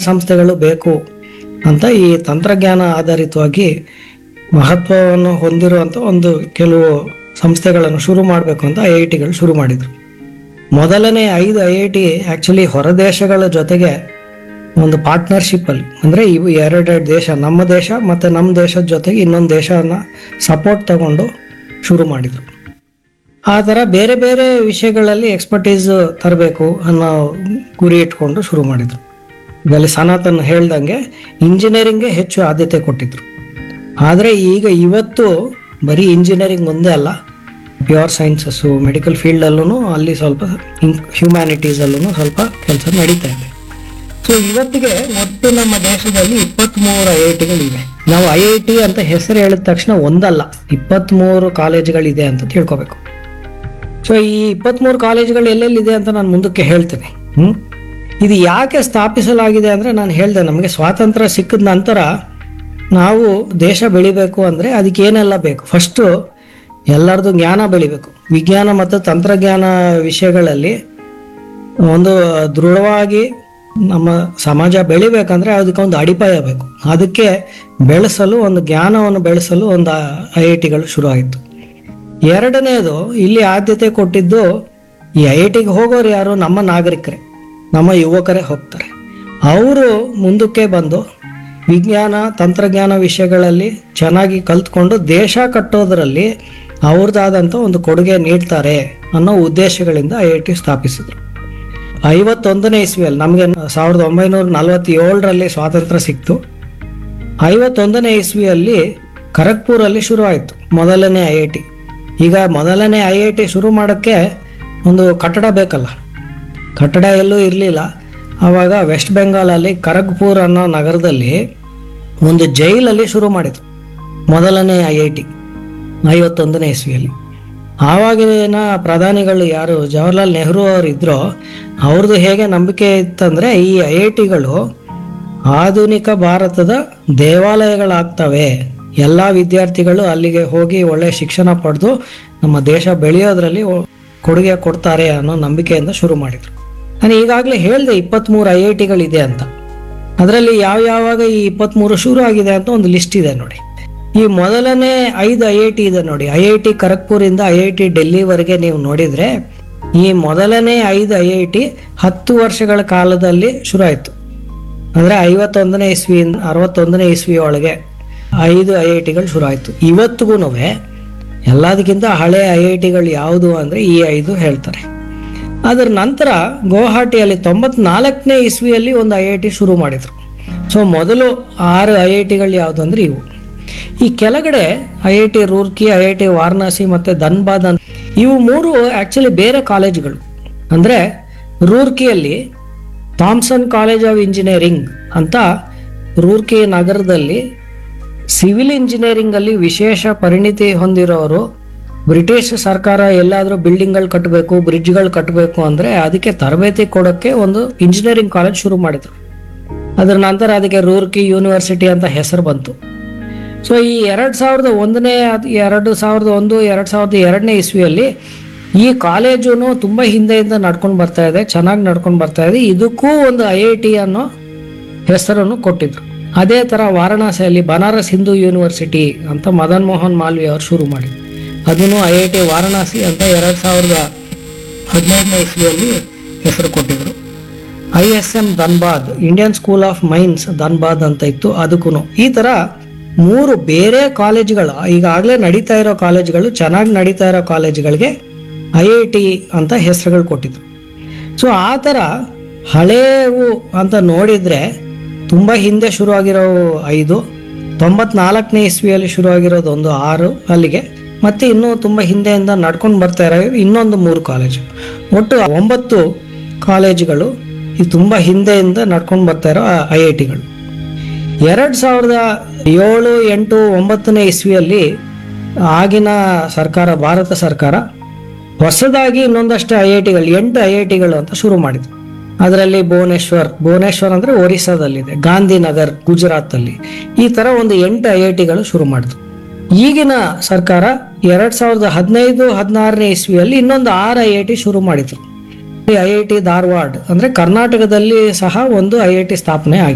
ಸಂಸ್ಥೆಗಳು ಬೇಕು ಅಂತ ಈ ತಂತ್ರಜ್ಞಾನ ಆಧಾರಿತವಾಗಿ ಮಹತ್ವವನ್ನು ಹೊಂದಿರುವಂಥ ಒಂದು ಕೆಲವು ಸಂಸ್ಥೆಗಳನ್ನು ಶುರು ಮಾಡಬೇಕು ಅಂತ ಐ ಐ ಟಿಗಳು ಶುರು ಮಾಡಿದರು ಮೊದಲನೇ ಐದು ಐ ಐ ಟಿ ಆ್ಯಕ್ಚುಲಿ ಹೊರದೇಶಗಳ ಜೊತೆಗೆ ಒಂದು ಪಾರ್ಟ್ನರ್ಶಿಪ್ಪಲ್ಲಿ ಅಂದರೆ ಇವು ಎರಡೆರಡು ದೇಶ ನಮ್ಮ ದೇಶ ಮತ್ತು ನಮ್ಮ ದೇಶದ ಜೊತೆಗೆ ಇನ್ನೊಂದು ದೇಶನ ಸಪೋರ್ಟ್ ತಗೊಂಡು ಶುರು ಮಾಡಿದರು ಆ ಥರ ಬೇರೆ ಬೇರೆ ವಿಷಯಗಳಲ್ಲಿ ಎಕ್ಸ್ಪರ್ಟೀಸ್ ತರಬೇಕು ಅನ್ನೋ ಗುರಿ ಇಟ್ಕೊಂಡು ಶುರು ಮಾಡಿದರು ಇದರಲ್ಲಿ ಸನಾತನ್ ಹೇಳ್ದಂಗೆ ಇಂಜಿನಿಯರಿಂಗ್ಗೆ ಹೆಚ್ಚು ಆದ್ಯತೆ ಕೊಟ್ಟಿದ್ರು ಆದರೆ ಈಗ ಇವತ್ತು ಬರೀ ಇಂಜಿನಿಯರಿಂಗ್ ಒಂದೇ ಅಲ್ಲ ಪ್ಯೂರ್ ಸೈನ್ಸಸ್ಸು ಮೆಡಿಕಲ್ ಫೀಲ್ಡಲ್ಲೂ ಅಲ್ಲಿ ಸ್ವಲ್ಪ ಹ್ಯುಮ್ಯಾನಿಟೀಸಲ್ಲೂ ಸ್ವಲ್ಪ ಕೆಲಸ ನಡೀತಾ ಇದೆ ಸೊ ಇವತ್ತಿಗೆ ಒಟ್ಟು ನಮ್ಮ ದೇಶದಲ್ಲಿ ಇಪ್ಪತ್ತ್ಮೂರು ಐ ಐ ಟಿಗಳಿವೆ ನಾವು ಐ ಐ ಟಿ ಅಂತ ಹೆಸರು ಹೇಳಿದ ತಕ್ಷಣ ಒಂದಲ್ಲ ಇಪ್ಪತ್ತ್ಮೂರು ಕಾಲೇಜುಗಳಿದೆ ಅಂತ ತಿಳ್ಕೊಬೇಕು ಸೊ ಈ ಇಪ್ಪತ್ತ್ಮೂರು ಕಾಲೇಜುಗಳು ಎಲ್ಲೆಲ್ಲಿದೆ ಅಂತ ನಾನು ಮುಂದಕ್ಕೆ ಹೇಳ್ತೇನೆ ಹ್ಮ್ ಇದು ಯಾಕೆ ಸ್ಥಾಪಿಸಲಾಗಿದೆ ಅಂದರೆ ನಾನು ಹೇಳಿದೆ ನಮಗೆ ಸ್ವಾತಂತ್ರ್ಯ ಸಿಕ್ಕಿದ ನಂತರ ನಾವು ದೇಶ ಬೆಳಿಬೇಕು ಅಂದರೆ ಅದಕ್ಕೆ ಏನೆಲ್ಲ ಬೇಕು ಫಸ್ಟು ಎಲ್ಲರದು ಜ್ಞಾನ ಬೆಳಿಬೇಕು ವಿಜ್ಞಾನ ಮತ್ತು ತಂತ್ರಜ್ಞಾನ ವಿಷಯಗಳಲ್ಲಿ ಒಂದು ದೃಢವಾಗಿ ನಮ್ಮ ಸಮಾಜ ಬೆಳಿಬೇಕಂದ್ರೆ ಅದಕ್ಕೆ ಒಂದು ಅಡಿಪಾಯ ಬೇಕು ಅದಕ್ಕೆ ಬೆಳೆಸಲು ಒಂದು ಜ್ಞಾನವನ್ನು ಬೆಳೆಸಲು ಒಂದು ಐ ಐ ಟಿಗಳು ಶುರು ಆಯಿತು ಎರಡನೇದು ಇಲ್ಲಿ ಆದ್ಯತೆ ಕೊಟ್ಟಿದ್ದು ಈ ಐ ಐ ಟಿಗೆ ಹೋಗೋರು ಯಾರು ನಮ್ಮ ನಾಗರಿಕರೇ ನಮ್ಮ ಯುವಕರೇ ಹೋಗ್ತಾರೆ ಅವರು ಮುಂದಕ್ಕೆ ಬಂದು ವಿಜ್ಞಾನ ತಂತ್ರಜ್ಞಾನ ವಿಷಯಗಳಲ್ಲಿ ಚೆನ್ನಾಗಿ ಕಲ್ತ್ಕೊಂಡು ದೇಶ ಕಟ್ಟೋದರಲ್ಲಿ ಅವ್ರದ್ದಾದಂಥ ಒಂದು ಕೊಡುಗೆ ನೀಡ್ತಾರೆ ಅನ್ನೋ ಉದ್ದೇಶಗಳಿಂದ ಐ ಐ ಟಿ ಸ್ಥಾಪಿಸಿದ್ರು ಐವತ್ತೊಂದನೇ ಇಸ್ವಿಯಲ್ಲಿ ನಮಗೆ ಸಾವಿರದ ಒಂಬೈನೂರ ನಲವತ್ತೇಳರಲ್ಲಿ ಸ್ವಾತಂತ್ರ್ಯ ಸಿಕ್ತು ಐವತ್ತೊಂದನೇ ಇಸ್ವಿಯಲ್ಲಿ ಖರಗ್ಪುರಲ್ಲಿ ಶುರು ಆಯಿತು ಮೊದಲನೇ ಐ ಐ ಟಿ ಈಗ ಮೊದಲನೇ ಐ ಐ ಟಿ ಶುರು ಮಾಡೋಕ್ಕೆ ಒಂದು ಕಟ್ಟಡ ಬೇಕಲ್ಲ ಕಟ್ಟಡ ಎಲ್ಲೂ ಇರಲಿಲ್ಲ ಆವಾಗ ವೆಸ್ಟ್ ಬೆಂಗಾಲಲ್ಲಿ ಖರಗ್ಪುರ್ ಅನ್ನೋ ನಗರದಲ್ಲಿ ಒಂದು ಜೈಲಲ್ಲಿ ಶುರು ಮಾಡಿದ್ರು ಮೊದಲನೇ ಐ ಐ ಟಿ ಐವತ್ತೊಂದನೇ ಇಸ್ವಿಯಲ್ಲಿ ಆವಾಗಿನ ಪ್ರಧಾನಿಗಳು ಯಾರು ಜವಾಹರ್ಲಾಲ್ ನೆಹರು ಅವರು ಇದ್ರೋ ಅವ್ರದ್ದು ಹೇಗೆ ನಂಬಿಕೆ ಇತ್ತಂದರೆ ಈ ಐ ಐ ಟಿಗಳು ಆಧುನಿಕ ಭಾರತದ ದೇವಾಲಯಗಳಾಗ್ತವೆ ಎಲ್ಲ ವಿದ್ಯಾರ್ಥಿಗಳು ಅಲ್ಲಿಗೆ ಹೋಗಿ ಒಳ್ಳೆಯ ಶಿಕ್ಷಣ ಪಡೆದು ನಮ್ಮ ದೇಶ ಬೆಳೆಯೋದ್ರಲ್ಲಿ ಒ- ಕೊಡುಗೆ ಕೊಡ್ತಾರೆ ಅನ್ನೋ ನಂಬಿಕೆಯಿಂದ ಶುರು ಮಾಡಿದರು ನಾನು ಈಗಾಗಲೇ ಹೇಳಿದೆ ಇಪ್ಪತ್ತ್ಮೂರು ಐ ಐ ಟಿಗಳಿದೆ ಅಂತ ಅದರಲ್ಲಿ ಯಾವ ಯಾವಾಗ ಈ ಇಪ್ಪತ್ತ್ಮೂರು ಶುರು ಆಗಿದೆ ಅಂತ ಒಂದು ಲಿಸ್ಟ್ ಇದೆ ನೋಡಿ ಈ ಮೊದಲನೇ ಐದು ಐ ಐ ಟಿ ಇದೆ ನೋಡಿ ಐ ಐ ಟಿ ಖರಗ್ಪುರಿಂದ ಐ ಐ ಟಿ ಡೆಲ್ಲಿವರೆಗೆ ನೀವು ನೋಡಿದರೆ ಈ ಮೊದಲನೇ ಐದು ಐ ಐ ಟಿ ಹತ್ತು ವರ್ಷಗಳ ಕಾಲದಲ್ಲಿ ಶುರು ಆಯಿತು ಅಂದರೆ ಐವತ್ತೊಂದನೇ ಇಸ್ವಿಯಿಂದ ಅರವತ್ತೊಂದನೇ ಇಸ್ವಿ ಒಳಗೆ ಐದು ಐ ಐ ಟಿಗಳು ಶುರು ಆಯಿತು ಇವತ್ತಿಗೂ ಎಲ್ಲದಕ್ಕಿಂತ ಹಳೆ ಐ ಐ ಟಿಗಳು ಯಾವುದು ಅಂದರೆ ಈ ಐದು ಹೇಳ್ತಾರೆ ಅದರ ನಂತರ ಗುವಾಹಟಿಯಲ್ಲಿ ತೊಂಬತ್ನಾಲ್ಕನೇ ಇಸ್ವಿಯಲ್ಲಿ ಒಂದು ಐ ಐ ಟಿ ಶುರು ಮಾಡಿದರು ಸೊ ಮೊದಲು ಆರು ಐ ಐ ಟಿಗಳು ಯಾವುದು ಅಂದರೆ ಇವು ಈ ಕೆಳಗಡೆ I I T Roorkee I I T Varanasi ಮತ್ತು ಧನ್ಬಾದ್ ಅಂತ ಇವು ಮೂರು ಆ್ಯಕ್ಚುಲಿ ಬೇರೆ ಕಾಲೇಜುಗಳು ಅಂದರೆ ರೂರ್ಕಿಯಲ್ಲಿ ಥಾಮ್ಸನ್ ಕಾಲೇಜ್ ಆಫ್ ಇಂಜಿನಿಯರಿಂಗ್ ಅಂತ ರೂರ್ಕಿ ನಗರದಲ್ಲಿ ಸಿವಿಲ್ ಇಂಜಿನಿಯರಿಂಗಲ್ಲಿ ವಿಶೇಷ ಪರಿಣಿತಿ ಹೊಂದಿರೋರು ಬ್ರಿಟಿಷ್ ಸರ್ಕಾರ ಎಲ್ಲಾದರೂ ಬಿಲ್ಡಿಂಗ್ಗಳು ಕಟ್ಟಬೇಕು ಬ್ರಿಡ್ಜ್ಗಳು ಕಟ್ಟಬೇಕು ಅಂದರೆ ಅದಕ್ಕೆ ತರಬೇತಿ ಕೊಡೋಕ್ಕೆ ಒಂದು ಇಂಜಿನಿಯರಿಂಗ್ ಕಾಲೇಜ್ ಶುರು ಮಾಡಿದರು ಅದರ ನಂತರ ಅದಕ್ಕೆ ರೂರ್ಕಿ ಯೂನಿವರ್ಸಿಟಿ ಅಂತ ಹೆಸರು ಬಂತು ಸೊ ಈ ಎರಡು ಸಾವಿರದ ಒಂದನೇ ಅದ್- ಎರಡು ಸಾವಿರದ ಒಂದು ಎರಡು ಸಾವಿರದ ಎರಡನೇ ಇಸ್ವಿಯಲ್ಲಿ ಈ ಕಾಲೇಜು ತುಂಬ ಹಿಂದೆಯಿಂದ ನಡ್ಕೊಂಡು ಬರ್ತಾ ಇದೆ ಚೆನ್ನಾಗಿ ನಡ್ಕೊಂಡು ಬರ್ತಾ ಇದೆ ಇದಕ್ಕೂ ಒಂದು ಐ ಐ ಟಿ ಅನ್ನೋ ಹೆಸರನ್ನು ಕೊಟ್ಟಿದ್ರು ಅದೇ ಥರ ವಾರಣಾಸಿಯಲ್ಲಿ ಬನಾರಸ್ ಹಿಂದೂ ಯೂನಿವರ್ಸಿಟಿ ಅಂತ ಮದನ್ ಮೋಹನ್ ಮಾಲ್ವಿ ಅವರು ಶುರು ಮಾಡಿದ್ರು ಅದನ್ನು ಐ ಐ ಟಿ ವಾರಣಾಸಿ ಅಂತ ಎರಡು ಸಾವಿರದ ಹದಿನೈದನೇ ಇಸ್ವಿಯಲ್ಲಿ ಹೆಸರು ಕೊಟ್ಟಿದ್ರು I S M Dhanbad Indian school of mines Dhanbad ಅಂತ ಇತ್ತು ಅದಕ್ಕೂ ಈ ಥರ ಮೂರು ಬೇರೆ ಕಾಲೇಜುಗಳು ಈಗಾಗಲೇ ನಡೀತಾ ಇರೋ ಕಾಲೇಜುಗಳು ಚೆನ್ನಾಗಿ ನಡೀತಾ ಇರೋ ಕಾಲೇಜುಗಳಿಗೆ ಐ ಐ ಟಿ ಅಂತ ಹೆಸರುಗಳು ಕೊಟ್ಟಿದ್ರು ಸೊ ಆ ಥರ ಹಳೆವು ಅಂತ ನೋಡಿದರೆ ತುಂಬ ಹಿಂದೆ ಶುರುವಾಗಿರೋ ಐದು ತೊಂಬತ್ನಾಲ್ಕನೇ ಇಸ್ವಿಯಲ್ಲಿ ಶುರುವಾಗಿರೋದು ಒಂದು ಆರು ಅಲ್ಲಿಗೆ ಮತ್ತು ಇನ್ನೂ ತುಂಬ ಹಿಂದೆಯಿಂದ ನಡ್ಕೊಂಡು ಬರ್ತಾ ಇರೋ ಇನ್ನೊಂದು ಮೂರು ಕಾಲೇಜು ಒಟ್ಟು ಒಂಬತ್ತು ಕಾಲೇಜುಗಳು ಇದು ತುಂಬ ಹಿಂದೆಯಿಂದ ನಡ್ಕೊಂಡು ಬರ್ತಾ ಇರೋ ಐ ಐ ಟಿಗಳು ಎರಡು ಸಾವಿರದ ಏಳು ಎಂಟು ಒಂಬತ್ತನೇ ಇಸ್ವಿಯಲ್ಲಿ ಆಗಿನ ಸರ್ಕಾರ ಭಾರತ ಸರ್ಕಾರ ಹೊಸದಾಗಿ ಇನ್ನೊಂದಷ್ಟು ಐ ಐ ಟಿಗಳು ಎಂಟು ಐ ಐ ಟಿಗಳು ಅಂತ ಶುರು ಮಾಡಿದ್ರು ಅದರಲ್ಲಿ ಭುವನೇಶ್ವರ್ ಭುವನೇಶ್ವರ್ ಅಂದರೆ ಒರಿಸ್ಸಾದಲ್ಲಿದೆ ಗಾಂಧಿನಗರ್ ಗುಜರಾತಲ್ಲಿ ಈ ಥರ ಒಂದು ಎಂಟು ಐ ಐ ಟಿಗಳು ಶುರು ಮಾಡಿದ್ರು ಈಗಿನ ಸರ್ಕಾರ ಎರಡು ಸಾವಿರದ ಹದಿನೈದು ಹದಿನಾರನೇ ಇಸ್ವಿಯಲ್ಲಿ ಇನ್ನೊಂದು ಆರು ಐ ಐ ಟಿ ಶುರು ಮಾಡಿದ್ರು ಐ ಐ ಟಿ ಧಾರವಾಡ ಅಂದರೆ ಕರ್ನಾಟಕದಲ್ಲಿ ಸಹ ಒಂದು ಐ ಐ ಟಿ ಸ್ಥಾಪನೆ ಆಗಿದೆ